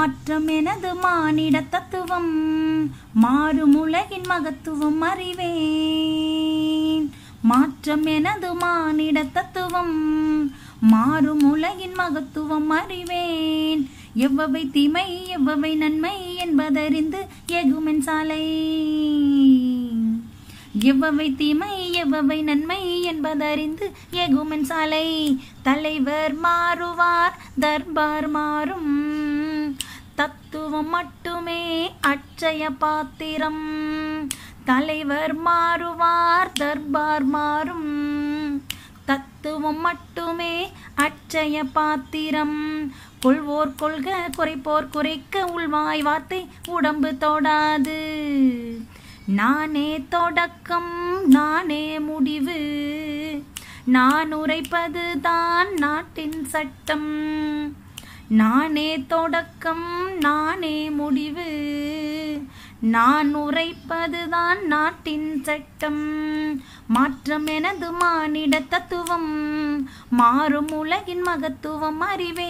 மாற்றம் எனது மானிட தத்துவம் மாறும் உலகின் மகத்துவம் அறிவேன் மாற்றம் எனது மானிட தத்துவம் மாறும் உலகின் மகத்துவம் அறிவேன் எவ்வவை தீமை எவ்வவை நன்மை என்பதறிந்து எகுமென் சாலை எவ்வவை தீமை எவ்வவை நன்மை என்பதறிந்து எகுமென் சாலை தலைவர் மாறுவார் தர்பார் மாறும் தத்துவம் மட்டுமே அட்சய பாத்திரம் தலைவர் மாறுவார் தர்பார் மாறும் தத்துவம் மட்டுமே அட்சய பாத்திரம் கொள்வோர் கொள்க குறைப்போர் குறைக்க உள்வாய் வார்த்தை உடம்பு தொடாது நானே தொடக்கம் நானே முடிவு நான் உரைப்பது தான் நாட்டின் சட்டம் நானே தொடக்கம் நானே முடிவு நான் உரைப்பதுதான் நாட்டின் சட்டம் மாற்றம் எனது மானிட தத்துவம் மாறும் உலகின் மகத்துவம் அறிவே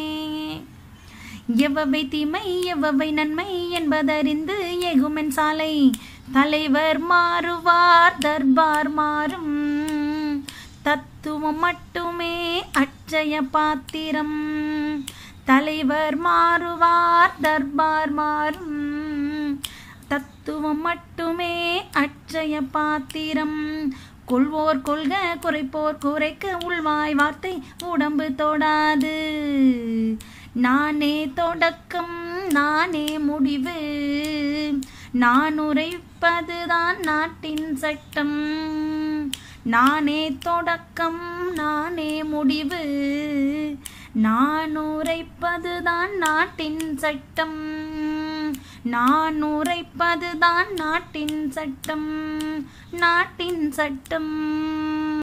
எவ்வவை தீமை எவ்வவை நன்மை என்பதறிந்து எகுமென் சாலை தலைவர் மாறுவார் தர்பார் மாறும் தத்துவம் மட்டுமே அட்சய பாத்திரம் தலைவர் மாறுவார் தர்பார் மாறும் தத்துவம் மட்டுமே அட்சய பாத்திரம் கொள்வோர் கொள்க குறைப்போர் குறைக்க உள்வாய் வார்த்தை உடம்பு தொடாது நானே தொடக்கம் நானே முடிவு நான் உரைப்பதுதான் நாட்டின் சட்டம் நானே தொடக்கம் நானே முடிவு நான் உரைப்பதுதான் நாட்டின் சட்டம் நான் உரைப்பதுதான் நாட்டின் சட்டம் நாட்டின் சட்டம்